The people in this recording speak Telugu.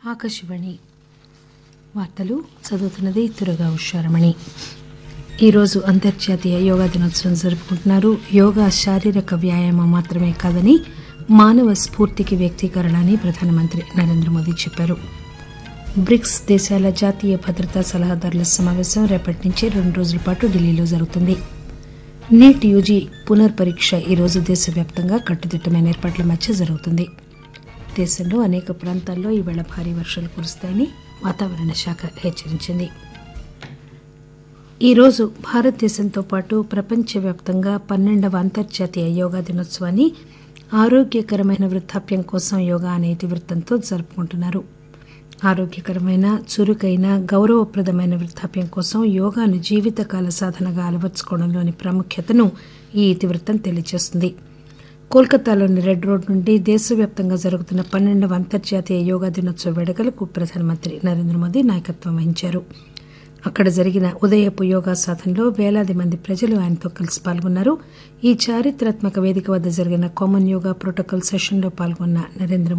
ఆకాశవాణి వార్తలు చదువుతున్నది తురగా ఉషారమణి ఈరోజు అంతర్జాతీయ యోగా దినోత్సవం జరుపుకుంటున్నారు యోగా శారీరక వ్యాయామం మాత్రమే కాదని మానవ స్ఫూర్తికి వ్యక్తీకరణ అని ప్రధానమంత్రి నరేంద్ర మోదీ చెప్పారు బ్రిక్స్ దేశాల జాతీయ భద్రతా సలహాదారుల సమావేశం రేపటి నుంచి రెండు రోజుల పాటు ఢిల్లీలో జరుగుతుంది నీట్ యూజీ పునర్పరీక్ష ఈరోజు దేశవ్యాప్తంగా కట్టుదిట్టమైన ఏర్పాట్ల మధ్య జరుగుతుంది దేశంలో అనేక ప్రాంతాల్లో ఈవేళ భారీ వర్షాలు కురుస్తాయని వాతావరణ శాఖ హెచ్చరించింది ఈరోజు భారతదేశంతో పాటు ప్రపంచవ్యాప్తంగా పన్నెండవ అంతర్జాతీయ యోగా దినోత్సవాన్ని ఆరోగ్యకరమైన వృద్ధాప్యం కోసం యోగా అనే ఇతివృత్తంతో జరుపుకుంటున్నారు ఆరోగ్యకరమైన చురుకైన గౌరవప్రదమైన వృద్ధాప్యం కోసం యోగాను జీవితకాల సాధనగా అలవర్చుకోవడంలోని ప్రాముఖ్యతను ఈ ఇతివృత్తం తెలియజేస్తుంది కోల్కతాలోని రెడ్ రోడ్ నుండి దేశవ్యాప్తంగా జరుగుతున్న పన్నెండవ అంతర్జాతీయ యోగా దినోత్సవ వేడుకలకు ప్రధానమంత్రి నరేంద్ర మోదీ నాయకత్వం వహించారు అక్కడ జరిగిన ఉదయపు యోగా సాధనలో వేలాది మంది ప్రజలు ఆయనతో కలిసి పాల్గొన్నారు ఈ చారిత్రాత్మక వేదిక వద్ద జరిగిన కామన్ యోగా ప్రోటోకాల్ సెషన్లో పాల్గొన్న నరేంద్ర